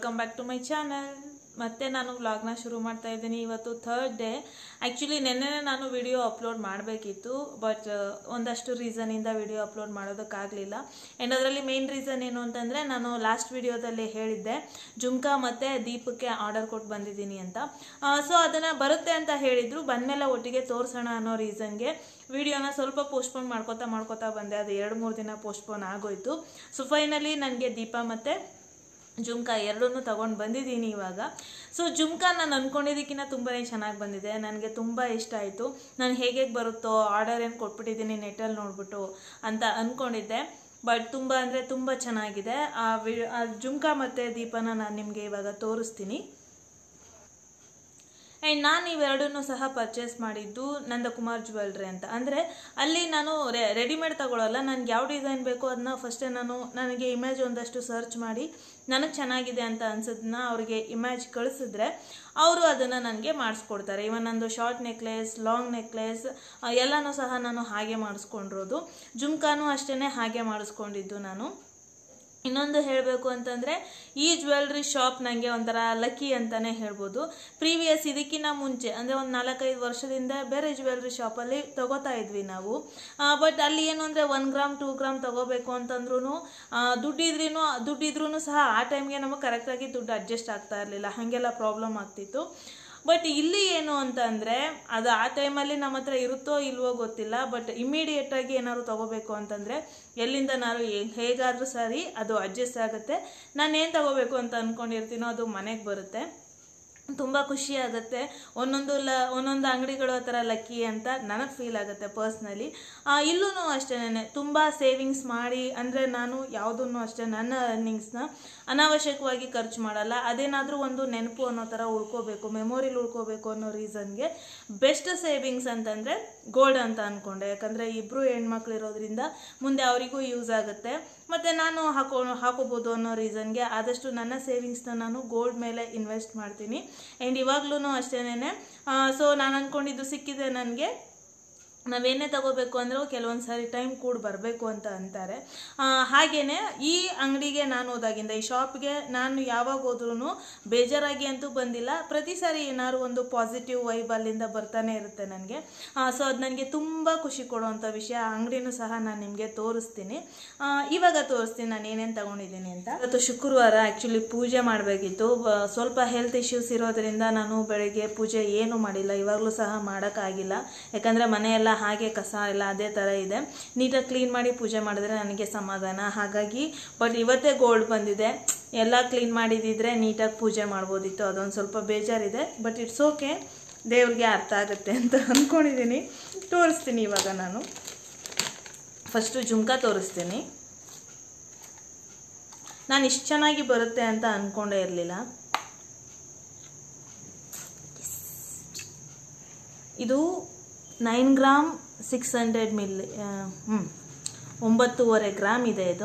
Welcome back to my channel ಮತ್ತೆ ನಾನು ವ್ಲಾಗ್ನ ಶುರು ಮಾಡ್ತಾ ಇದ್ದೀನಿ ಇವತ್ತು ಥರ್ಡ್ ಡೇ ಆ್ಯಕ್ಚುಲಿ ನೆನ್ನೆ ನಾನು ವಿಡಿಯೋ ಅಪ್ಲೋಡ್ ಮಾಡಬೇಕಿತ್ತು ಬಟ್ ಒಂದಷ್ಟು ರೀಸನಿಂದ ವಿಡಿಯೋ ಅಪ್ಲೋಡ್ ಮಾಡೋದಕ್ಕಾಗಲಿಲ್ಲ ಆ್ಯಂಡ್ ಅದರಲ್ಲಿ ಮೇನ್ ರೀಸನ್ ಏನು ಅಂತಂದರೆ ನಾನು ಲಾಸ್ಟ್ ವಿಡಿಯೋದಲ್ಲಿ ಹೇಳಿದ್ದೆ ಜುಮ್ಕಾ ಮತ್ತು ದೀಪಕ್ಕೆ ಆರ್ಡರ್ ಕೊಟ್ಟು ಬಂದಿದ್ದೀನಿ ಅಂತ ಸೊ ಅದನ್ನು ಬರುತ್ತೆ ಅಂತ ಹೇಳಿದರು ಬಂದಮೇಲೆ ಒಟ್ಟಿಗೆ ತೋರಿಸೋಣ ಅನ್ನೋ ರೀಸನ್ಗೆ ವಿಡಿಯೋನ ಸ್ವಲ್ಪ ಪೋಸ್ಟ್ಪೋನ್ ಮಾಡ್ಕೋತಾ ಮಾಡ್ಕೋತಾ ಬಂದೆ ಅದು ಎರಡು ಮೂರು ದಿನ ಪೋಸ್ಟ್ಪೋನ್ ಆಗೋಯ್ತು ಸೊ ಫೈನಲಿ ನನಗೆ ದೀಪ ಮತ್ತು ಜುಮ್ಕಾ ಎರಡನ್ನೂ ತಗೊಂಡು ಬಂದಿದ್ದೀನಿ ಇವಾಗ ಸೊ ಜುಮ್ಕಾ ನಾನು ಅಂದ್ಕೊಂಡಿದ್ದಕ್ಕಿಂತ ತುಂಬಾ ಚೆನ್ನಾಗಿ ಬಂದಿದೆ ನನಗೆ ತುಂಬ ಇಷ್ಟ ಆಯಿತು ನಾನು ಹೇಗೆ ಹೇಗೆ ಬರುತ್ತೋ ಆರ್ಡರ್ ಏನು ಕೊಟ್ಬಿಟ್ಟಿದ್ದೀನಿ ನೆಟ್ಟಲ್ಲಿ ನೋಡ್ಬಿಟ್ಟು ಅಂತ ಅಂದ್ಕೊಂಡಿದ್ದೆ ಬಟ್ ತುಂಬ ಅಂದರೆ ತುಂಬ ಚೆನ್ನಾಗಿದೆ ಆ ವಿ ಆ ಜುಮ್ಕಾ ಮತ್ತು ದೀಪನ ನಾನು ನಿಮಗೆ ಇವಾಗ ತೋರಿಸ್ತೀನಿ ಆ್ಯಂಡ್ ನಾನು ಇವೆರಡನ್ನೂ ಸಹ ಪರ್ಚೇಸ್ ಮಾಡಿದ್ದು ನಂದಕುಮಾರ್ ಜ್ಯುವೆಲ್ರಿ ಅಂತ ಅಂದರೆ ಅಲ್ಲಿ ನಾನು ರೆ ರೆಡಿಮೇಡ್ ತಗೊಳ್ಳಲ್ಲ ನನಗೆ ಯಾವ ಡಿಸೈನ್ ಬೇಕೋ ಅದನ್ನ ಫಸ್ಟೇ ನಾನು ನನಗೆ ಇಮೇಜ್ ಒಂದಷ್ಟು ಸರ್ಚ್ ಮಾಡಿ ನನಗೆ ಚೆನ್ನಾಗಿದೆ ಅಂತ ಅನ್ಸೋದನ್ನ ಅವರಿಗೆ ಇಮೇಜ್ ಕಳಿಸಿದ್ರೆ ಅವರು ಅದನ್ನು ನನಗೆ ಮಾಡಿಸ್ಕೊಡ್ತಾರೆ ಇವನ್ ನಂದು ಶಾರ್ಟ್ ನೆಕ್ಲೆಸ್ ಲಾಂಗ್ ನೆಕ್ಲೆಸ್ ಎಲ್ಲನೂ ಸಹ ನಾನು ಹಾಗೆ ಮಾಡಿಸ್ಕೊಂಡಿರೋದು ಜುಮ್ಕಾನು ಅಷ್ಟೇ ಹಾಗೆ ಮಾಡಿಸ್ಕೊಂಡಿದ್ದು ನಾನು ಇನ್ನೊಂದು ಹೇಳಬೇಕು ಅಂತಂದರೆ ಈ ಜ್ಯುವೆಲ್ರಿ ಶಾಪ್ ನನಗೆ ಒಂಥರ ಲಕ್ಕಿ ಅಂತಲೇ ಹೇಳ್ಬೋದು ಪ್ರೀವಿಯಸ್ ಇದಕ್ಕಿಂತ ಮುಂಚೆ ಅಂದರೆ ಒಂದು ನಾಲ್ಕೈದು ವರ್ಷದಿಂದ ಬೇರೆ ಜ್ಯುವೆಲ್ರಿ ಶಾಪಲ್ಲಿ ತಗೋತಾ ಇದ್ವಿ ನಾವು ಬಟ್ ಅಲ್ಲಿ ಏನು ಅಂದರೆ ಒನ್ ಗ್ರಾಮ್ ಟೂ ಗ್ರಾಮ್ ತಗೋಬೇಕು ಅಂತಂದ್ರೂ ದುಡ್ಡಿದ್ರೂ ದುಡ್ಡಿದ್ರೂ ಸಹ ಆ ಟೈಮ್ಗೆ ನಮಗೆ ಕರೆಕ್ಟಾಗಿ ದುಡ್ಡು ಅಡ್ಜಸ್ಟ್ ಆಗ್ತಾ ಇರಲಿಲ್ಲ ಹಾಗೆಲ್ಲ ಪ್ರಾಬ್ಲಮ್ ಆಗ್ತಿತ್ತು ಬಟ್ ಇಲ್ಲಿ ಏನು ಅಂತ ಅಂದರೆ ಅದು ಆ ಟೈಮಲ್ಲಿ ನಮ್ಮ ಹತ್ರ ಇರುತ್ತೋ ಇಲ್ವೋ ಗೊತ್ತಿಲ್ಲ ಬಟ್ ಇಮಿಡಿಯೇಟಾಗಿ ಏನಾದ್ರು ತಗೋಬೇಕು ಅಂತಂದರೆ ಎಲ್ಲಿಂದ ನಾನು ಹೇಗಾದರೂ ಸರಿ ಅದು ಅಡ್ಜಸ್ಟ್ ಆಗುತ್ತೆ ನಾನು ಏನು ತಗೋಬೇಕು ಅಂತ ಅಂದ್ಕೊಂಡಿರ್ತೀನೋ ಅದು ಮನೆಗೆ ಬರುತ್ತೆ ತುಂಬ ಖುಷಿ ಆಗುತ್ತೆ ಒಂದೊಂದು ಲ ಒಂದೊಂದು ಅಂಗಡಿಗಳು ಆ ಥರ ಲಕ್ಕಿ ಅಂತ ನನಗೆ ಫೀಲ್ ಆಗುತ್ತೆ ಪರ್ಸ್ನಲಿ ಇಲ್ಲೂ ಅಷ್ಟೇ ತುಂಬ ಸೇವಿಂಗ್ಸ್ ಮಾಡಿ ಅಂದರೆ ನಾನು ಯಾವುದನ್ನು ಅಷ್ಟೇ ನನ್ನ ಅರ್ನಿಂಗ್ಸ್ನ ಅನಾವಶ್ಯಕವಾಗಿ ಖರ್ಚು ಮಾಡಲ್ಲ ಅದೇನಾದರೂ ಒಂದು ನೆನಪು ಅನ್ನೋ ಥರ ಉಳ್ಕೋಬೇಕು ಮೆಮೊರಿಲಿ ಉಳ್ಕೋಬೇಕು ಅನ್ನೋ ರೀಸನ್ಗೆ ಬೆಸ್ಟ್ ಸೇವಿಂಗ್ಸ್ ಅಂತಂದರೆ ಗೋಲ್ಡ್ ಅಂತ ಅಂದ್ಕೊಂಡೆ ಯಾಕಂದರೆ ಇಬ್ಬರು ಹೆಣ್ಮಕ್ಳು ಇರೋದ್ರಿಂದ ಮುಂದೆ ಅವರಿಗೂ ಯೂಸ್ ಆಗುತ್ತೆ ಮತ್ತು ನಾನು ಹಾಕೋ ಹಾಕೋಬೋದು ಅನ್ನೋ ರೀಸನ್ಗೆ ಆದಷ್ಟು ನನ್ನ ಸೇವಿಂಗ್ಸ್ನ ನಾನು ಗೋಲ್ಡ್ ಮೇಲೆ ಇನ್ವೆಸ್ಟ್ ಮಾಡ್ತೀನಿ ಆ್ಯಂಡ್ ಇವಾಗ್ಲೂ ಅಷ್ಟೇನೆ ಸೊ ನಾನು ಅಂದ್ಕೊಂಡಿದ್ದು ಸಿಕ್ಕಿದೆ ನನಗೆ ನಾವೇನೇ ತಗೋಬೇಕು ಅಂದರೂ ಕೆಲವೊಂದು ಸಾರಿ ಟೈಮ್ ಕೂಡ ಬರಬೇಕು ಅಂತ ಅಂತಾರೆ ಹಾಗೆಯೇ ಈ ಅಂಗಡಿಗೆ ನಾನು ಹೋದಾಗಿಂದ ಈ ಶಾಪ್ಗೆ ನಾನು ಯಾವಾಗ ಹೋದ್ರೂ ಬೇಜಾರಾಗಿ ಅಂತೂ ಬಂದಿಲ್ಲ ಪ್ರತಿ ಸಾರಿ ಏನಾದ್ರು ಒಂದು ಪಾಸಿಟಿವ್ ವೈಬ್ ಅಲ್ಲಿಂದ ಬರ್ತಾನೆ ಇರುತ್ತೆ ನನಗೆ ಸೊ ಅದು ನನಗೆ ತುಂಬ ಖುಷಿ ಕೊಡುವಂಥ ವಿಷಯ ಆ ಅಂಗಡಿನೂ ಸಹ ನಾನು ನಿಮಗೆ ತೋರಿಸ್ತೀನಿ ಇವಾಗ ತೋರಿಸ್ತೀನಿ ನಾನು ಏನೇನು ತಗೊಂಡಿದ್ದೀನಿ ಅಂತ ಇವತ್ತು ಶುಕ್ರವಾರ ಆ್ಯಕ್ಚುಲಿ ಪೂಜೆ ಮಾಡಬೇಕಿತ್ತು ಸ್ವಲ್ಪ ಹೆಲ್ತ್ ಇಶ್ಯೂಸ್ ಇರೋದ್ರಿಂದ ನಾನು ಬೆಳಗ್ಗೆ ಪೂಜೆ ಏನೂ ಮಾಡಿಲ್ಲ ಇವಾಗಲೂ ಸಹ ಮಾಡೋಕ್ಕಾಗಿಲ್ಲ ಯಾಕಂದರೆ ಮನೆಯೆಲ್ಲ ಹಾಗೆ ಕಸ ಎಲ್ಲ ಅದೇ ಥರ ಇದೆ ನೀಟಾಗಿ ಕ್ಲೀನ್ ಮಾಡಿ ಪೂಜೆ ಮಾಡಿದ್ರೆ ನನಗೆ ಸಮಾಧಾನ ಹಾಗಾಗಿ ಬಟ್ ಇವತ್ತೇ ಗೋಲ್ಡ್ ಬಂದಿದೆ ಎಲ್ಲ ಕ್ಲೀನ್ ಮಾಡಿದಿದ್ರೆ ನೀಟಾಗಿ ಪೂಜೆ ಮಾಡ್ಬೋದಿತ್ತು ಅದೊಂದು ಸ್ವಲ್ಪ ಬೇಜಾರಿದೆ ಬಟ್ ಇಟ್ಸ್ ಓಕೆ ದೇವ್ರಿಗೆ ಅರ್ಥ ಆಗುತ್ತೆ ಅಂತ ಅಂದ್ಕೊಂಡಿದ್ದೀನಿ ತೋರಿಸ್ತೀನಿ ಇವಾಗ ನಾನು ಫಸ್ಟು ಜುಮ್ಕಾ ತೋರಿಸ್ತೀನಿ ನಾನು ಇಷ್ಟು ಚೆನ್ನಾಗಿ ಬರುತ್ತೆ ಅಂತ ಅಂದ್ಕೊಂಡೇ ಇರಲಿಲ್ಲ ಇದು nine gram six hundred milli ಹ್ಞೂ ಒಂಬತ್ತೂವರೆ ಗ್ರಾಮ್ ಇದೆ ಇದು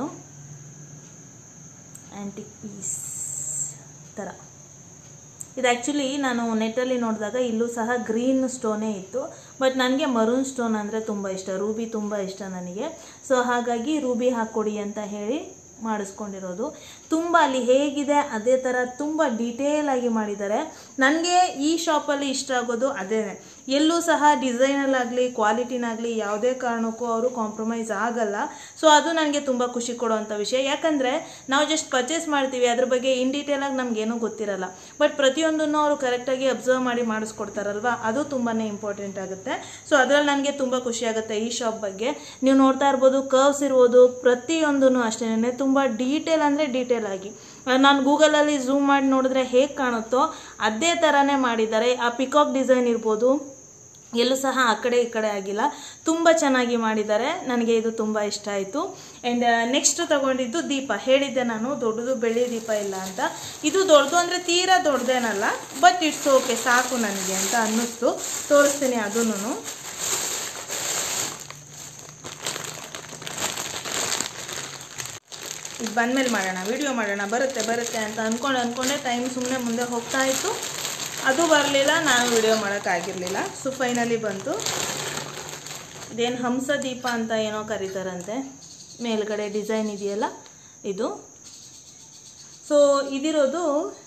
ಆ್ಯಂಟಿಕ್ ಪೀಸ್ ಥರ ಇದು ಆ್ಯಕ್ಚುಲಿ ನಾನು ನೆಟ್ಟಲ್ಲಿ ನೋಡಿದಾಗ ಇಲ್ಲೂ ಸಹ ಗ್ರೀನ್ ಸ್ಟೋನೇ ಇತ್ತು ಬಟ್ ನನಗೆ ಮರೂನ್ ಸ್ಟೋನ್ ಅಂದರೆ ತುಂಬ ಇಷ್ಟ ರೂಬಿ ತುಂಬ ಇಷ್ಟ ನನಗೆ ಸೊ ಹಾಗಾಗಿ ರೂಬಿ ಹಾಕ್ಕೊಡಿ ಅಂತ ಹೇಳಿ ಮಾಡಿಸ್ಕೊಂಡಿರೋದು ತುಂಬ ಅಲ್ಲಿ ಹೇಗಿದೆ ಅದೇ ಥರ ತುಂಬ ಡೀಟೇಲ್ ಆಗಿ ಮಾಡಿದ್ದಾರೆ ನನಗೆ ಈ ಶಾಪಲ್ಲಿ ಇಷ್ಟ ಆಗೋದು ಅದೇ ಎಲ್ಲೂ ಸಹ ಡಿಸೈನಲ್ಲಾಗಲಿ ಕ್ವಾಲಿಟಿನಾಗಲಿ ಯಾವುದೇ ಕಾರಣಕ್ಕೂ ಅವರು ಕಾಂಪ್ರಮೈಸ್ ಆಗಲ್ಲ ಸೊ ಅದು ನನಗೆ ತುಂಬ ಖುಷಿ ಕೊಡುವಂಥ ವಿಷಯ ಯಾಕಂದರೆ ನಾವು ಜಸ್ಟ್ ಪರ್ಚೇಸ್ ಮಾಡ್ತೀವಿ ಅದ್ರ ಬಗ್ಗೆ ಇನ್ ಡೀಟೇಲಾಗಿ ನಮಗೇನೂ ಗೊತ್ತಿರಲ್ಲ ಬಟ್ ಪ್ರತಿಯೊಂದನ್ನು ಅವರು ಕರೆಕ್ಟಾಗಿ ಅಬ್ಸರ್ವ್ ಮಾಡಿ ಮಾಡಿಸ್ಕೊಡ್ತಾರಲ್ವ ಅದು ತುಂಬಾ ಇಂಪಾರ್ಟೆಂಟ್ ಆಗುತ್ತೆ ಸೊ ಅದರಲ್ಲಿ ನನಗೆ ತುಂಬ ಖುಷಿ ಆಗುತ್ತೆ ಈ ಶಾಪ್ ಬಗ್ಗೆ ನೀವು ನೋಡ್ತಾ ಇರ್ಬೋದು ಕರ್ವ್ಸ್ ಇರ್ಬೋದು ಪ್ರತಿಯೊಂದೂ ಅಷ್ಟೇ ತುಂಬ ಡೀಟೇಲ್ ಅಂದರೆ ಡೀಟೇಲ್ ಆಗಿ ನಾನು ಗೂಗಲಲ್ಲಿ ಝೂಮ್ ಮಾಡಿ ನೋಡಿದ್ರೆ ಹೇಗೆ ಕಾಣುತ್ತೋ ಅದೇ ಥರನೇ ಮಾಡಿದ್ದಾರೆ ಆ ಪಿಕಾಕ್ ಡಿಸೈನ್ ಇರ್ಬೋದು ಎಲ್ಲೂ ಸಹ ಆ ಕಡೆ ಈ ಕಡೆ ಆಗಿಲ್ಲ ತುಂಬ ಚೆನ್ನಾಗಿ ಮಾಡಿದ್ದಾರೆ ನನಗೆ ಇದು ತುಂಬ ಇಷ್ಟ ಆಯಿತು ಆ್ಯಂಡ್ ನೆಕ್ಸ್ಟ್ ತಗೊಂಡಿದ್ದು ದೀಪ ಹೇಳಿದ್ದೆ ನಾನು ದೊಡ್ಡದು ಬೆಳ್ಳಿ ದೀಪ ಇಲ್ಲ ಅಂತ ಇದು ದೊಡ್ಡದು ಅಂದರೆ ತೀರಾ ದೊಡ್ಡದೇನಲ್ಲ ಬಟ್ ಇಟ್ಸ್ ಓಕೆ ಸಾಕು ನನಗೆ ಅಂತ ಅನ್ನಿಸ್ತು ತೋರಿಸ್ತೀನಿ ಅದೂ ಇದು ಬಂದಮೇಲೆ ಮಾಡೋಣ ವಿಡಿಯೋ ಮಾಡೋಣ ಬರುತ್ತೆ ಬರುತ್ತೆ ಅಂತ ಅಂದ್ಕೊಂಡು ಅಂದ್ಕೊಂಡೆ ಟೈಮ್ ಸುಮ್ಮನೆ ಮುಂದೆ ಹೋಗ್ತಾ ಇತ್ತು ಅದು ಬರಲಿಲ್ಲ ನಾನು ವಿಡಿಯೋ ಮಾಡೋಕ್ಕಾಗಿರಲಿಲ್ಲ ಸೊ ಫೈನಲಿ ಬಂತು ಇದೇನು ಹಂಸ ದೀಪ ಅಂತ ಏನೋ ಕರೀತಾರಂತೆ ಮೇಲ್ಗಡೆ ಡಿಸೈನ್ ಇದೆಯಲ್ಲ ಇದು ಸೊ ಇದಿರೋದು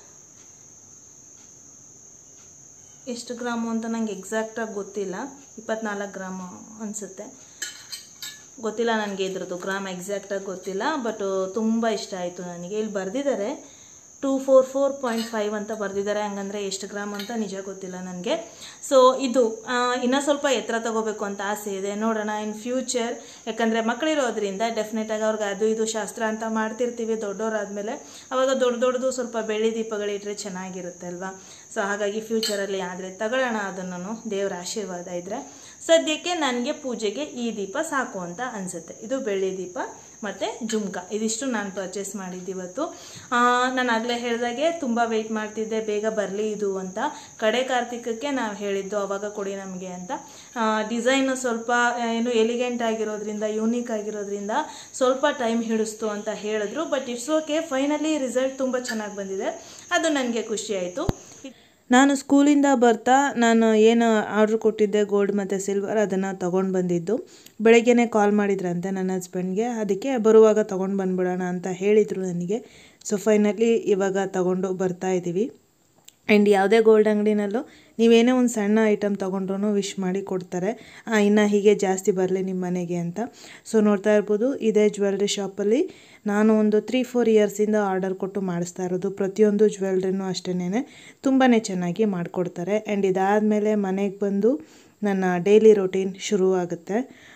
ಎಷ್ಟು ಗ್ರಾಮು ಅಂತ ನಂಗೆ ಎಕ್ಸಾಕ್ಟಾಗಿ ಗೊತ್ತಿಲ್ಲ ಇಪ್ಪತ್ನಾಲ್ಕು ಗ್ರಾಮು ಅನಿಸುತ್ತೆ ಗೊತ್ತಿಲ್ಲ ನನಗೆ ಇದ್ರದ್ದು ಗ್ರಾಮ್ ಎಕ್ಸಾಕ್ಟಾಗಿ ಗೊತ್ತಿಲ್ಲ ಬಟ್ ತುಂಬ ಇಷ್ಟ ಆಯಿತು ನನಗೆ ಇಲ್ಲಿ ಬರೆದಿದ್ದಾರೆ two four four point five ಅಂತ ಬರೆದಿದ್ದಾರೆ ಹಂಗಂದ್ರೆ ಎಷ್ಟು ಗ್ರಾಮ್ ಅಂತ ನಿಜ ಗೊತ್ತಿಲ್ಲ ನನಗೆ ಸೊ ಇದು ಆ, ಇನ್ನೂ ಸ್ವಲ್ಪ ಎತ್ತರ ತಗೋಬೇಕು ಅಂತ ಆಸೆ ಇದೆ ನೋಡೋಣ ಇನ್ ಫ್ಯೂಚರ್ ಯಾಕಂದರೆ ಮಕ್ಕಳಿರೋದ್ರಿಂದ ಡೆಫಿನೆಟಾಗಿ ಅವ್ರಿಗೆ ಅದು ಇದು ಶಾಸ್ತ್ರ ಅಂತ ಮಾಡ್ತಿರ್ತೀವಿ ದೊಡ್ಡವರಾದ್ಮೇಲೆ ಅವಾಗ ದೊಡ್ಡ ದೊಡ್ಡದು ಸ್ವಲ್ಪ ಬೆಳ್ಳಿ ದೀಪಗಳಿಟ್ರೆ ಚೆನ್ನಾಗಿರುತ್ತೆ ಅಲ್ವಾ ಸೊ ಹಾಗಾಗಿ ಫ್ಯೂಚರಲ್ಲಿ ಆದರೆ ತಗೊಳ್ಳೋಣ ಅದನ್ನು ದೇವರ ಆಶೀರ್ವಾದ ಇದ್ದರೆ ಸದ್ಯಕ್ಕೆ ನನಗೆ ಪೂಜೆಗೆ ಈ ದೀಪ ಸಾಕು ಅಂತ ಅನಿಸುತ್ತೆ ಇದು ಬೆಳ್ಳಿ ದೀಪ ಮತ್ತು ಜುಮ್ಕ ಇದಿಷ್ಟು ನಾನು ಪರ್ಚೇಸ್ ಮಾಡಿದ್ದು ಇವತ್ತು ನಾನು ಆಗಲೇ ಹೇಳಿದಾಗೆ ತುಂಬ ವೆಯ್ಟ್ ಮಾಡ್ತಿದ್ದೆ ಬೇಗ ಬರಲಿ ಇದು ಅಂತ ಕಡೆ ಕಾರ್ತಿಕಕ್ಕೆ ನಾವು ಹೇಳಿದ್ದು ಅವಾಗ ಕೊಡಿ ನಮಗೆ ಅಂತ ಡಿಸೈನು ಸ್ವಲ್ಪ ಏನು ಎಲಿಗೆಂಟ್ ಆಗಿರೋದ್ರಿಂದ ಯೂನಿಕ್ ಆಗಿರೋದ್ರಿಂದ ಸ್ವಲ್ಪ ಟೈಮ್ ಹಿಡಿಸ್ತು ಅಂತ ಹೇಳಿದ್ರು but it's okay finally result ತುಂಬ ಚೆನ್ನಾಗಿ ಬಂದಿದೆ ಅದು ನನಗೆ ಖುಷಿ ಆಯಿತು ನಾನು ಸ್ಕೂಲಿಂದ ಬರ್ತಾ ನಾನು ಏನು ಆರ್ಡ್ರ್ ಕೊಟ್ಟಿದ್ದೆ ಗೋಲ್ಡ್ ಮತ್ತು ಸಿಲ್ವರ್ ಅದನ್ನು ತೊಗೊಂಡು ಬಂದಿದ್ದು ಬೆಳಗ್ಗೆನೇ ಕಾಲ್ ಮಾಡಿದ್ರಂತೆ ನನ್ನ ಹಸ್ಬೆಂಡ್ಗೆ ಅದಕ್ಕೆ ಬರುವಾಗ ತೊಗೊಂಡು ಬಂದ್ಬಿಡೋಣ ಅಂತ ಹೇಳಿದರು ನನಗೆ ಸೊ ಫೈನಲಿ ಇವಾಗ ತಗೊಂಡು ಬರ್ತಾ ಇದ್ದೀವಿ ಆ್ಯಂಡ್ ಯಾವುದೇ ಗೋಲ್ಡ್ ಅಂಗಡಿನಲ್ಲೂ ನೀವೇನೇ ಒಂದು ಸಣ್ಣ ಐಟಮ್ ತೊಗೊಂಡ್ರು ವಿಶ್ ಮಾಡಿ ಕೊಡ್ತಾರೆ ಇನ್ನು ಹೀಗೆ ಜಾಸ್ತಿ ಬರಲಿ ನಿಮ್ಮ ಮನೆಗೆ ಅಂತ ಸೊ ನೋಡ್ತಾ ಇರ್ಬೋದು ಇದೇ ಜ್ಯುವೆಲ್ರಿ ಶಾಪಲ್ಲಿ ನಾನು ಒಂದು ತ್ರೀ ಫೋರ್ ಇಯರ್ಸಿಂದ ಆರ್ಡರ್ ಕೊಟ್ಟು ಮಾಡಿಸ್ತಾ ಇರೋದು ಪ್ರತಿಯೊಂದು ಜ್ಯುವೆಲ್ರಿನೂ ಅಷ್ಟೇ ತುಂಬಾ ಚೆನ್ನಾಗಿ ಮಾಡಿಕೊಡ್ತಾರೆ ಆ್ಯಂಡ್ ಇದಾದಮೇಲೆ ಮನೆಗೆ ಬಂದು ನನ್ನ ಡೈಲಿ ರೊಟೀನ್ ಶುರು ಆಗುತ್ತೆ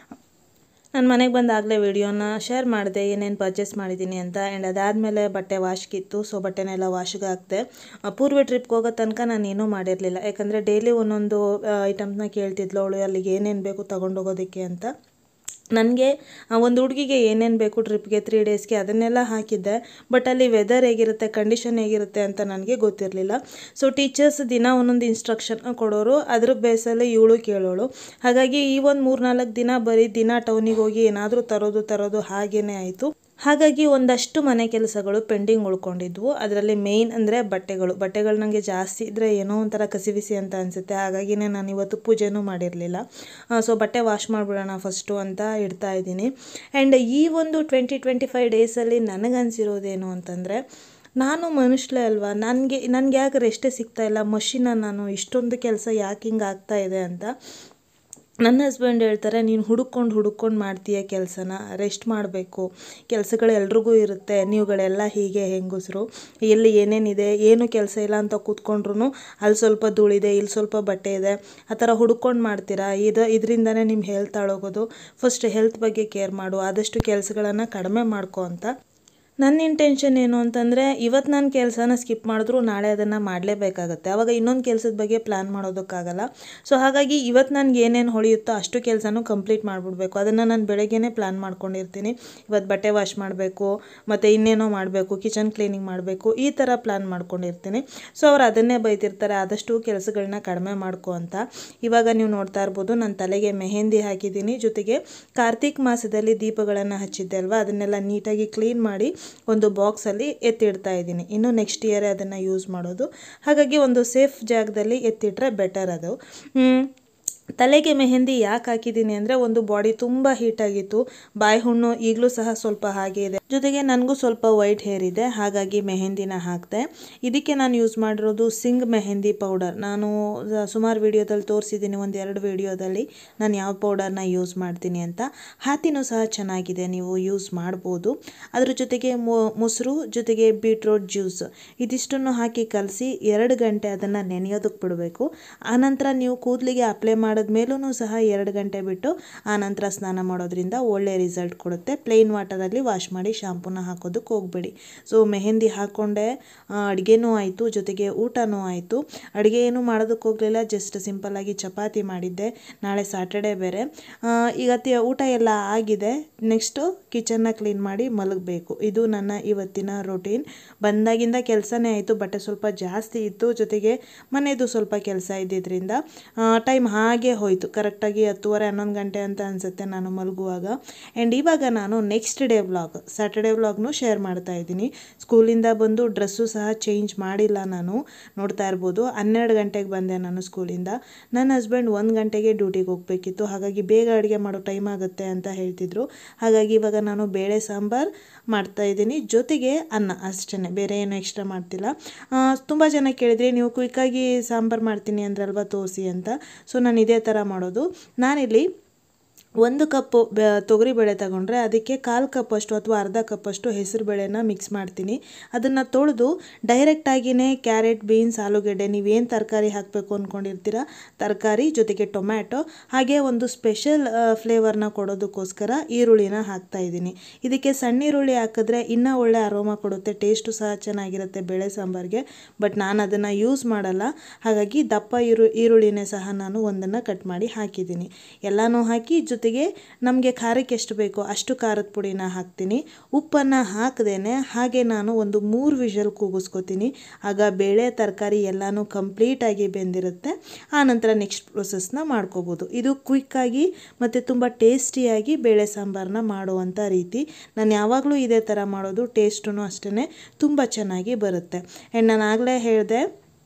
ನಾನು ಮನೆಗೆ ಬಂದಾಗಲೇ ವಿಡಿಯೋನ ಶೇರ್ ಮಾಡಿದೆ ಏನೇನು ಪರ್ಚೇಸ್ ಮಾಡಿದ್ದೀನಿ ಅಂತ ಆ್ಯಂಡ್ ಅದಾದಮೇಲೆ ಬಟ್ಟೆ ವಾಶ್ಗಿತ್ತು ಸೊ ಬಟ್ಟೆನೆಲ್ಲ ವಾಶ್ಗೆ ಹಾಕಿದೆ ಪೂರ್ವ ಟ್ರಿಪ್ಗೆ ಹೋಗೋ ತನಕ ನಾನು ಏನೂ ಮಾಡಿರಲಿಲ್ಲ ಯಾಕಂದರೆ ಡೈಲಿ ಒಂದೊಂದು ಐಟಮ್ಸ್ನ ಕೇಳ್ತಿದ್ಲು ಅವಳು ಅಲ್ಲಿಗೆ ಏನೇನು ಬೇಕು ತೊಗೊಂಡೋಗೋದಕ್ಕೆ ಅಂತ ನನಗೆ ಒಂದು ಹುಡುಗಿಗೆ ಏನೇನು ಬೇಕು ಟ್ರಿಪ್ಗೆ ತ್ರೀ ಡೇಸ್ಗೆ ಅದನ್ನೆಲ್ಲ ಹಾಕಿದ್ದೆ ಬಟ್ ಅಲ್ಲಿ ವೆದರ್ ಹೇಗಿರುತ್ತೆ ಕಂಡೀಷನ್ ಹೇಗಿರುತ್ತೆ ಅಂತ ನನಗೆ ಗೊತ್ತಿರಲಿಲ್ಲ ಸೊ ಟೀಚರ್ಸ್ ದಿನ ಒಂದೊಂದು ಇನ್ಸ್ಟ್ರಕ್ಷನ್ ಕೊಡೋರು ಅದ್ರ ಬೇಸಲ್ಲಿ ಇವಳು ಕೇಳೋಳು ಹಾಗಾಗಿ ಈ ಒಂದು ಮೂರು ನಾಲ್ಕು ದಿನ ಬರೀ ದಿನ ಟೌನಿಗೆ ಹೋಗಿ ಏನಾದರೂ ತರೋದು ತರೋದು ಹಾಗೇನೇ ಆಯಿತು ಹಾಗಾಗಿ ಒಂದಷ್ಟು ಮನೆ ಕೆಲಸಗಳು ಪೆಂಡಿಂಗ್ ಉಳ್ಕೊಂಡಿದ್ವು ಅದರಲ್ಲಿ ಮೇಯ್ನ್ ಅಂದರೆ ಬಟ್ಟೆಗಳು ಬಟ್ಟೆಗಳು ನನಗೆ ಜಾಸ್ತಿ ಇದ್ದರೆ ಏನೋ ಒಂಥರ ಕಸಿಬಿಸಿ ಅಂತ ಅನಿಸುತ್ತೆ ಹಾಗಾಗಿನೇ ನಾನು ಇವತ್ತು ಪೂಜೆನೂ ಮಾಡಿರಲಿಲ್ಲ ಸೊ ಬಟ್ಟೆ ವಾಶ್ ಮಾಡಿಬಿಡೋಣ ಫಸ್ಟು ಅಂತ ಇಡ್ತಾ ಇದ್ದೀನಿ ಆ್ಯಂಡ್ ಈ ಒಂದು ಟ್ವೆಂಟಿ ಟ್ವೆಂಟಿ ಫೈವ್ ಡೇಸಲ್ಲಿ ನನಗನ್ಸಿರೋದೇನು ಅಂತಂದರೆ ನಾನು ಮನುಷ್ಯಲೇ ಅಲ್ವಾ ನನಗೆ ನನಗೆ ಯಾಕೆ ರೆಸ್ಟೇ ಸಿಗ್ತಾ ಇಲ್ಲ ಮಷಿನ ನಾನು ಇಷ್ಟೊಂದು ಕೆಲಸ ಯಾಕೆ ಹಿಂಗೆ ಆಗ್ತಾ ಇದೆ ಅಂತ ನನ್ನ ಹಸ್ಬೆಂಡ್ ಹೇಳ್ತಾರೆ ನೀನು ಹುಡುಕೊಂಡು ಹುಡುಕೊಂಡು ಮಾಡ್ತೀಯ ಕೆಲಸನ ರೆಸ್ಟ್ ಮಾಡಬೇಕು ಕೆಲಸಗಳು ಎಲ್ರಿಗೂ ಇರುತ್ತೆ ನೀವುಗಳೆಲ್ಲ ಹೀಗೆ ಹೆಂಗಸರು ಎಲ್ಲಿ ಏನೇನಿದೆ ಏನು ಕೆಲಸ ಇಲ್ಲ ಅಂತ ಕೂತ್ಕೊಂಡ್ರು ಅಲ್ಲಿ ಸ್ವಲ್ಪ ಧೂಳಿದೆ ಇಲ್ಲಿ ಸ್ವಲ್ಪ ಬಟ್ಟೆ ಇದೆ ಆ ಥರ ಹುಡ್ಕೊಂಡು ಮಾಡ್ತೀರಾ ಇದು ಇದರಿಂದನೇ ನಿಮ್ಮ ಹೆಲ್ತ್ ಹಾಳೋಗೋದು ಫಸ್ಟ್ ಹೆಲ್ತ್ ಬಗ್ಗೆ ಕೇರ್ ಮಾಡು ಆದಷ್ಟು ಕೆಲಸಗಳನ್ನು ಕಡಿಮೆ ಮಾಡ್ಕೊ ಅಂತ ನನ್ನ ಇಂಟೆನ್ಷನ್ ಏನು ಅಂತಂದರೆ ಇವತ್ತು ನಾನು ಕೆಲಸನ ಸ್ಕಿಪ್ ಮಾಡಿದ್ರು ನಾಳೆ ಅದನ್ನು ಮಾಡಲೇಬೇಕಾಗತ್ತೆ ಆವಾಗ ಇನ್ನೊಂದು ಕೆಲಸದ ಬಗ್ಗೆ ಪ್ಲ್ಯಾನ್ ಮಾಡೋದಕ್ಕಾಗಲ್ಲ ಸೊ ಹಾಗಾಗಿ ಇವತ್ತು ನನಗೆ ಏನೇನು ಹೊಳೆಯುತ್ತೋ ಅಷ್ಟು ಕೆಲಸನೂ ಕಂಪ್ಲೀಟ್ ಮಾಡಿಬಿಡ್ಬೇಕು ಅದನ್ನು ನಾನು ಬೆಳಗ್ಗೆನೇ ಪ್ಲ್ಯಾನ್ ಮಾಡ್ಕೊಂಡಿರ್ತೀನಿ ಇವತ್ತು ಬಟ್ಟೆ ವಾಶ್ ಮಾಡಬೇಕು ಮತ್ತು ಇನ್ನೇನೋ ಮಾಡಬೇಕು ಕಿಚನ್ ಕ್ಲೀನಿಂಗ್ ಮಾಡಬೇಕು ಈ ಥರ ಪ್ಲ್ಯಾನ್ ಮಾಡ್ಕೊಂಡಿರ್ತೀನಿ ಸೊ ಅವ್ರು ಅದನ್ನೇ ಬೈತಿರ್ತಾರೆ ಆದಷ್ಟು ಕೆಲಸಗಳನ್ನ ಕಡಿಮೆ ಮಾಡ್ಕೊ ಅಂತ ಇವಾಗ ನೀವು ನೋಡ್ತಾ ಇರ್ಬೋದು ನಾನು ತಲೆಗೆ ಮೆಹಂದಿ ಹಾಕಿದ್ದೀನಿ ಜೊತೆಗೆ ಕಾರ್ತಿಕ್ ಮಾಸದಲ್ಲಿ ದೀಪಗಳನ್ನು ಹಚ್ಚಿದ್ದೆ ಅಲ್ವಾ ಅದನ್ನೆಲ್ಲ ನೀಟಾಗಿ ಕ್ಲೀನ್ ಮಾಡಿ ಒಂದು ಬಾಕ್ಸಲ್ಲಿ ಎತ್ತಿಡ್ತಾ ಇದ್ದೀನಿ ಇನ್ನು ನೆಕ್ಸ್ಟ್ ಇಯರೇ ಅದನ್ನು ಯೂಸ್ ಮಾಡೋದು ಹಾಗಾಗಿ ಒಂದು ಸೇಫ್ ಜಾಗದಲ್ಲಿ ಎತ್ತಿಟ್ರೆ ಬೆಟರ್ ಅದು ಹ್ಮ್. ತಲೆಗೆ ಮೆಹಂದಿ ಯಾಕೆ ಹಾಕಿದ್ದೀನಿ ಅಂದರೆ ಒಂದು ಬಾಡಿ ತುಂಬ ಹೀಟಾಗಿತ್ತು ಬಾಯಿ ಹುಣ್ಣು ಈಗಲೂ ಸಹ ಸ್ವಲ್ಪ ಹಾಗೆ ಇದೆ ಜೊತೆಗೆ ನನಗೂ ಸ್ವಲ್ಪ ವೈಟ್ ಹೇರ್ ಇದೆ ಹಾಗಾಗಿ ಮೆಹಂದಿನ ಹಾಕಿದೆ ಇದಕ್ಕೆ ನಾನು ಯೂಸ್ ಮಾಡಿರೋದು ಸಿಂಗ್ ಮೆಹಂದಿ ಪೌಡರ್ ನಾನು ಸುಮಾರು ವಿಡಿಯೋದಲ್ಲಿ ತೋರಿಸಿದ್ದೀನಿ ಒಂದು ಎರಡು ವಿಡಿಯೋದಲ್ಲಿ ನಾನು ಯಾವ ಪೌಡರ್ನ ಯೂಸ್ ಮಾಡ್ತೀನಿ ಅಂತ ಹಾತಿನೂ ಸಹ ಚೆನ್ನಾಗಿದೆ ನೀವು ಯೂಸ್ ಮಾಡ್ಬೋದು ಅದ್ರ ಜೊತೆಗೆ ಮೊ- ಮೊಸರು ಜೊತೆಗೆ ಬೀಟ್ರೋಟ್ ಜ್ಯೂಸ್ ಇದಿಷ್ಟನ್ನು ಹಾಕಿ ಕಲಸಿ ಎರಡು ಗಂಟೆ ಅದನ್ನು ನೆನೆಯೋದಕ್ಕೆ ಬಿಡಬೇಕು ಆನಂತರ ನೀವು ಕೂದಲಿಗೆ ಅಪ್ಲೈ ಮಾಡಿದ್ಮೇಲೂ ಸಹ ಎರಡು ಗಂಟೆ ಬಿಟ್ಟು ಆನಂತರ ಸ್ನಾನ ಮಾಡೋದ್ರಿಂದ ಒಳ್ಳೆ ರಿಸಲ್ಟ್ ಕೊಡುತ್ತೆ ಪ್ಲೇನ್ ವಾಟರಲ್ಲಿ ವಾಶ್ ಮಾಡಿ ಶಾಂಪೂನ ಹಾಕೋದಕ್ಕೆ ಹೋಗಬೇಡಿ ಸೊ ಮೆಹಂದಿ ಹಾಕ್ಕೊಂಡೆ ಅಡುಗೆನೂ ಆಯಿತು ಜೊತೆಗೆ ಊಟನೂ ಆಯಿತು ಅಡುಗೆ ಏನು ಮಾಡೋದಕ್ಕೆ ಹೋಗಲಿಲ್ಲ ಜಸ್ಟ್ ಸಿಂಪಲ್ಲಾಗಿ ಚಪಾತಿ ಮಾಡಿದ್ದೆ ನಾಳೆ ಸಾಟರ್ಡೆ ಬೇರೆ ಆ, ಈಗ ತಿ- ಊಟ ಎಲ್ಲ ಆಗಿದೆ ನೆಕ್ಸ್ಟು ಕಿಚನ್ನ ಕ್ಲೀನ್ ಮಾಡಿ ಮಲಗಬೇಕು ಇದು ನನ್ನ ಇವತ್ತಿನ ರೊಟೀನ್ ಬಂದಾಗಿಂದ ಕೆಲಸನೇ ಆಯಿತು ಬಟ್ಟೆ ಸ್ವಲ್ಪ ಜಾಸ್ತಿ ಇತ್ತು ಜೊತೆಗೆ ಮನೆಯದು ಸ್ವಲ್ಪ ಕೆಲಸ ಇದ್ದಿದ್ದರಿಂದ ಟೈಮ್ ಹಾಗೆ ಹಾಗೆ ಹೋಯಿತು ಕರೆಕ್ಟಾಗಿ ಹತ್ತುವರೆ ಹನ್ನೊಂದು ಗಂಟೆ ಅಂತ ಅನಿಸುತ್ತೆ ನಾನು ಮಲಗುವಾಗ ಆ್ಯಂಡ್ ಇವಾಗ ನಾನು ನೆಕ್ಸ್ಟ್ ಡೇ ವ್ಲಾಗ್ ಸ್ಯಾಟರ್ಡೇ ವ್ಲಾಗ್ನು ಶೇರ್ ಮಾಡ್ತಾ ಇದ್ದೀನಿ ಸ್ಕೂಲಿಂದ ಬಂದು ಡ್ರೆಸ್ಸು ಸಹ ಚೇಂಜ್ ಮಾಡಿಲ್ಲ ನಾನು ನೋಡ್ತಾ ಇರ್ಬೋದು ಹನ್ನೆರಡು ಗಂಟೆಗೆ ಬಂದೆ ನಾನು ಸ್ಕೂಲಿಂದ ನನ್ನ ಹಸ್ಬೆಂಡ್ ಒಂದು ಗಂಟೆಗೆ ಡ್ಯೂಟಿಗೆ ಹೋಗಬೇಕಿತ್ತು ಹಾಗಾಗಿ ಬೇಗ ಅಡುಗೆ ಮಾಡೋ ಟೈಮ್ ಆಗುತ್ತೆ ಅಂತ ಹೇಳ್ತಿದ್ರು ಹಾಗಾಗಿ ಇವಾಗ ನಾನು ಬೇಳೆ ಸಾಂಬಾರು ಮಾಡ್ತಾ ಇದ್ದೀನಿ ಜೊತೆಗೆ ಅನ್ನ ಅಷ್ಟೇ ಬೇರೆ ಏನು ಎಕ್ಸ್ಟ್ರಾ ಮಾಡ್ತಿಲ್ಲ ತುಂಬ ಜನ ಕೇಳಿದ್ರಿ ನೀವು ಕ್ವಿಕ್ಕಾಗಿ ಸಾಂಬಾರು ಮಾಡ್ತೀನಿ ಅಂದ್ರಲ್ವ ತೋರಿಸಿ ಅಂತ ಸೊ ನಾನು ಇದೇ ಥರ ಮಾಡೋದು ನಾನಿಲ್ಲಿ ಒಂದು ಕಪ್ಪು ಬೆ ತೊಗರಿಬೇಳೆ ತಗೊಂಡ್ರೆ ಅದಕ್ಕೆ ಕಾಲು ಕಪ್ಪಷ್ಟು ಅಥವಾ ಅರ್ಧ ಕಪ್ಪಷ್ಟು ಹೆಸರುಬೇಳೆನ ಮಿಕ್ಸ್ ಮಾಡ್ತೀನಿ ಅದನ್ನು ತೊಳೆದು ಡೈರೆಕ್ಟಾಗಿಯೇ ಕ್ಯಾರೆಟ್ ಬೀನ್ಸ್ ಆಲೂಗೆಡ್ಡೆ ನೀವೇನು ತರಕಾರಿ ಹಾಕಬೇಕು ಅಂದ್ಕೊಂಡಿರ್ತೀರ ತರಕಾರಿ ಜೊತೆಗೆ ಟೊಮ್ಯಾಟೊ ಹಾಗೆ ಒಂದು ಸ್ಪೆಷಲ್ ಫ್ಲೇವರ್ನ ಕೊಡೋದಕ್ಕೋಸ್ಕರ ಈರುಳ್ಳಿನ ಹಾಕ್ತಾ ಇದ್ದೀನಿ ಇದಕ್ಕೆ ಸಣ್ಣ ಈರುಳ್ಳಿ ಹಾಕಿದ್ರೆ ಇನ್ನೂ ಒಳ್ಳೆ ಅರೋಮ ಕೊಡುತ್ತೆ ಟೇಸ್ಟು ಸಹ ಚೆನ್ನಾಗಿರುತ್ತೆ ಬೇಳೆ ಸಾಂಬಾರಿಗೆ ಬಟ್ ನಾನು ಅದನ್ನು ಯೂಸ್ ಮಾಡಲ್ಲ ಹಾಗಾಗಿ ದಪ್ಪ ಈರು ಈರುಳ್ಳಿನೇ ಸಹ ನಾನು ಒಂದನ್ನು ಕಟ್ ಮಾಡಿ ಹಾಕಿದ್ದೀನಿ ಎಲ್ಲನೂ ಹಾಕಿ ಜೊತೆಗೆ ನಮಗೆ ಖಾರಕ್ಕೆ ಎಷ್ಟು ಬೇಕೋ ಅಷ್ಟು ಖಾರದ ಪುಡಿನ ಹಾಕ್ತೀನಿ ಉಪ್ಪನ್ನು ಹಾಕದೇನೆ ಹಾಗೆ ನಾನು ಒಂದು ಮೂರು ವಿಷಲ್ ಕೂಗಿಸ್ಕೊತೀನಿ ಆಗ ಬೇಳೆ ತರಕಾರಿ ಎಲ್ಲನೂ ಕಂಪ್ಲೀಟಾಗಿ ಬೆಂದಿರುತ್ತೆ ಆನಂತರ ನೆಕ್ಸ್ಟ್ ಪ್ರೊಸೆಸ್ನ ಮಾಡ್ಕೋಬೋದು ಇದು ಕ್ವಿಕ್ಕಾಗಿ ಮತ್ತು ತುಂಬ ಟೇಸ್ಟಿಯಾಗಿ ಬೇಳೆ ಸಾಂಬಾರನ್ನ ಮಾಡುವಂಥ ರೀತಿ ನಾನು ಯಾವಾಗಲೂ ಇದೇ ಥರ ಮಾಡೋದು ಟೇಸ್ಟೂ ಅಷ್ಟೇ ತುಂಬ ಚೆನ್ನಾಗಿ ಬರುತ್ತೆ ಆ್ಯಂಡ್ ನಾನು ಆಗಲೇ ಹೇಳಿದೆ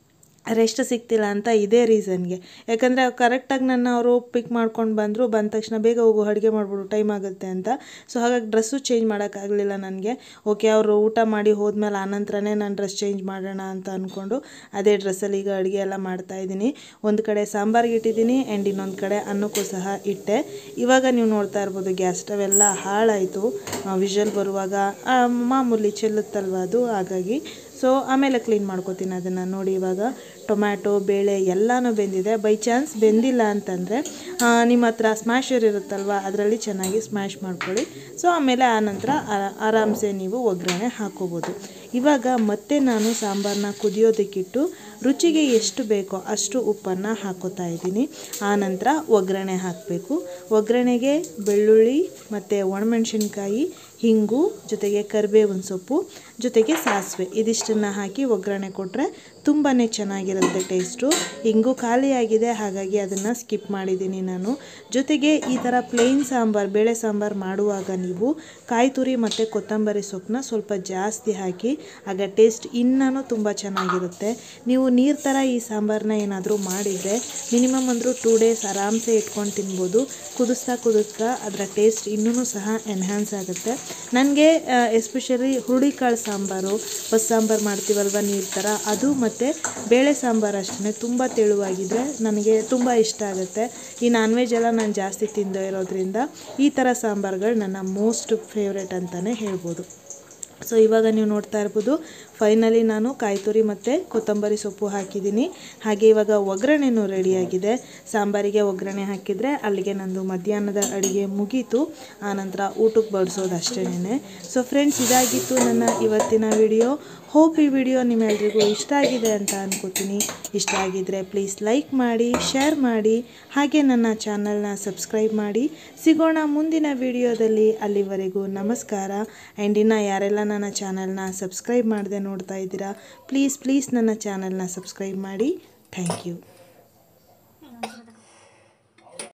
ರೆಸ್ಟ್ ಸಿಗ್ತಿಲ್ಲ ಅಂತ ಇದೇ ರೀಸನ್ಗೆ ಯಾಕಂದರೆ ಕರೆಕ್ಟಾಗಿ ನನ್ನ ಅವರು ಪಿಕ್ ಮಾಡ್ಕೊಂಡು ಬಂದರು ಬಂದ ತಕ್ಷಣ ಬೇಗ ಹೋಗು ಅಡುಗೆ ಮಾಡಿಬಿಡು ಟೈಮ್ ಆಗುತ್ತೆ ಅಂತ ಸೊ ಹಾಗಾಗಿ ಡ್ರೆಸ್ಸು ಚೇಂಜ್ ಮಾಡೋಕ್ಕಾಗಲಿಲ್ಲ ನನಗೆ ಓಕೆ ಅವರು ಊಟ ಮಾಡಿ ಹೋದ್ಮೇಲೆ ಆನಂತರನೇ ನಾನು ಡ್ರೆಸ್ ಚೇಂಜ್ ಮಾಡೋಣ ಅಂತ ಅಂದ್ಕೊಂಡು ಅದೇ ಡ್ರೆಸ್ಸಲ್ಲಿ ಈಗ ಅಡುಗೆ ಎಲ್ಲ ಮಾಡ್ತಾಯಿದ್ದೀನಿ ಒಂದು ಕಡೆ ಸಾಂಬಾರಿಗೆ ಇಟ್ಟಿದ್ದೀನಿ ಆ್ಯಂಡ್ ಇನ್ನೊಂದು ಕಡೆ ಅನ್ನಕ್ಕೂ ಸಹ ಇಟ್ಟೆ ಇವಾಗ ನೀವು ನೋಡ್ತಾ ಇರ್ಬೋದು ಗ್ಯಾಸ್ ಸ್ಟವ್ ಎಲ್ಲ ಹಾಳಾಯಿತು ವಿಷಲ್ ಬರುವಾಗ ಆ, ಮಾಮೂಲಿ ಚೆಲ್ಲುತ್ತಲ್ವ ಅದು ಹಾಗಾಗಿ ಸೊ ಆಮೇಲೆ ಕ್ಲೀನ್ ಮಾಡ್ಕೋತೀನಿ ಅದನ್ನು ನೋಡಿ ಇವಾಗ ಟೊಮ್ಯಾಟೊ ಬೇಳೆ ಎಲ್ಲನೂ ಬೆಂದಿದೆ ಬೈ ಚಾನ್ಸ್ ಬೆಂದಿಲ್ಲ ಅಂತಂದರೆ ನಿಮ್ಮ ಹತ್ರ ಸ್ಮ್ಯಾಶರ್ ಇರುತ್ತಲ್ವ ಅದರಲ್ಲಿ ಚೆನ್ನಾಗಿ ಸ್ಮ್ಯಾಶ್ ಮಾಡ್ಕೊಳ್ಳಿ ಸೊ ಆಮೇಲೆ ಆನಂತರ ಆರಾಮ್ಸೆ ನೀವು ಒಗ್ಗರಣೆ ಹಾಕೋಬೋದು ಇವಾಗ ಮತ್ತೆ ನಾನು ಸಾಂಬಾರನ್ನ ಕುದಿಯೋದಕ್ಕಿಟ್ಟು ರುಚಿಗೆ ಎಷ್ಟು ಬೇಕೋ ಅಷ್ಟು ಉಪ್ಪನ್ನು ಹಾಕೋತಾ ಇದ್ದೀನಿ ಆನಂತರ ಒಗ್ಗರಣೆ ಹಾಕಬೇಕು ಒಗ್ಗರಣೆಗೆ ಬೆಳ್ಳುಳ್ಳಿ ಮತ್ತು ಒಣಮೆಣಸಿನ್ಕಾಯಿ ಹಿಂಗು ಜೊತೆಗೆ ಕರಿಬೇವಿನ ಸೊಪ್ಪು ಜೊತೆಗೆ ಸಾಸಿವೆ ಇದಿಷ್ಟನ್ನು ಹಾಕಿ ಒಗ್ಗರಣೆ ಕೊಟ್ಟರೆ ತುಂಬಾ ಚೆನ್ನಾಗಿರುತ್ತೆ ಟೇಸ್ಟು ಹಿಂಗು ಖಾಲಿಯಾಗಿದೆ ಹಾಗಾಗಿ ಅದನ್ನು ಸ್ಕಿಪ್ ಮಾಡಿದ್ದೀನಿ ನಾನು ಜೊತೆಗೆ ಈ ಥರ ಪ್ಲೇನ್ ಸಾಂಬಾರು ಬೇಳೆ ಸಾಂಬಾರು ಮಾಡುವಾಗ ನೀವು ಕಾಯಿ ತುರಿ ಮತ್ತು ಕೊತ್ತಂಬರಿ ಸೊಪ್ಪನ್ನ ಸ್ವಲ್ಪ ಜಾಸ್ತಿ ಹಾಕಿ ಆಗ ಟೇಸ್ಟ್ ಇನ್ನೂ ತುಂಬ ಚೆನ್ನಾಗಿರುತ್ತೆ ನೀವು ನೀರು ಥರ ಈ ಸಾಂಬಾರನ್ನ ಏನಾದರೂ ಮಾಡಿದರೆ ಮಿನಿಮಮ್ ಅಂದರೂ ಟೂ ಡೇಸ್ ಆರಾಮ್ಸೆ ಇಟ್ಕೊಂಡು ತಿನ್ಬೋದು ಕುದಿಸ್ತಾ ಕುದಿಸ್ತಾ ಅದರ ಟೇಸ್ಟ್ ಇನ್ನೂ ಸಹ ಎನ್ಹ್ಯಾನ್ಸ್ ಆಗುತ್ತೆ ನನಗೆ ಎಸ್ಪೆಷಲಿ ಹುರುಳಿಕಾಳು ಸಾಂಬಾರು ಬಸ್ ಸಾಂಬಾರು ಮಾಡ್ತೀವಲ್ವ ನೀರು ಥರ ಅದು ಮತ್ತು ಬೇಳೆ ಸಾಂಬಾರು ಅಷ್ಟೇ ತುಂಬ ತೆಳುವಾಗಿದ್ದರೆ ನನಗೆ ತುಂಬ ಇಷ್ಟ ಆಗುತ್ತೆ ಈ ನಾನ್ ವೆಜ್ ಎಲ್ಲ ನಾನು ಜಾಸ್ತಿ ತಿಂದೇ ಇರೋದ್ರಿಂದ ಈ ಥರ ಸಾಂಬಾರುಗಳು ನನ್ನ ಮೋಸ್ಟ್ ಫೇವ್ರೇಟ್ ಅಂತಲೇ ಹೇಳ್ಬೋದು ಸೊ ಇವಾಗ ನೀವು ನೋಡ್ತಾ ಇರ್ಬೋದು ಫೈನಲಿ ನಾನು ಕಾಯಿ ತುರಿ ಮತ್ತು ಕೊತ್ತಂಬರಿ ಸೊಪ್ಪು ಹಾಕಿದ್ದೀನಿ ಹಾಗೆ ಇವಾಗ ಒಗ್ಗರಣೆನೂ ರೆಡಿಯಾಗಿದೆ ಸಾಂಬಾರಿಗೆ ಒಗ್ಗರಣೆ ಹಾಕಿದರೆ ಅಲ್ಲಿಗೆ ನಂದು ಮಧ್ಯಾಹ್ನದ ಅಡುಗೆ ಮುಗೀತು ಆನಂತರ ಊಟಕ್ಕೆ ಬಡಿಸೋದು ಅಷ್ಟೇನೆ ಸೊ ಫ್ರೆಂಡ್ಸ್ ಇದಾಗಿತ್ತು ನನ್ನ ಇವತ್ತಿನ ವಿಡಿಯೋ ಹೋಪ್ ಈ ವಿಡಿಯೋ ನಿಮ್ಮೆಲ್ರಿಗೂ ಇಷ್ಟ ಆಗಿದೆ ಅಂತ ಅನ್ಕೋತೀನಿ ಇಷ್ಟ ಆಗಿದ್ದರೆ ಪ್ಲೀಸ್ ಲೈಕ್ ಮಾಡಿ ಶೇರ್ ಮಾಡಿ ಹಾಗೆ ನನ್ನ ಚಾನಲ್ನ ಸಬ್ಸ್ಕ್ರೈಬ್ ಮಾಡಿ ಸಿಗೋಣ ಮುಂದಿನ ವಿಡಿಯೋದಲ್ಲಿ ಅಲ್ಲಿವರೆಗೂ ನಮಸ್ಕಾರ ಆ್ಯಂಡ್ ಇನ್ನು ಯಾರೆಲ್ಲ ನನ್ನ ಚಾನಲ್ನ ಸಬ್ಸ್ಕ್ರೈಬ್ ಮಾಡದೆ ನೋಡ್ತಾ ಇದ್ದೀರಾ ಪ್ಲೀಸ್ ಪ್ಲೀಸ್ ನನ್ನ ಚಾನಲ್ನ ಸಬ್ಸ್ಕ್ರೈಬ್ ಮಾಡಿ ಥ್ಯಾಂಕ್ ಯು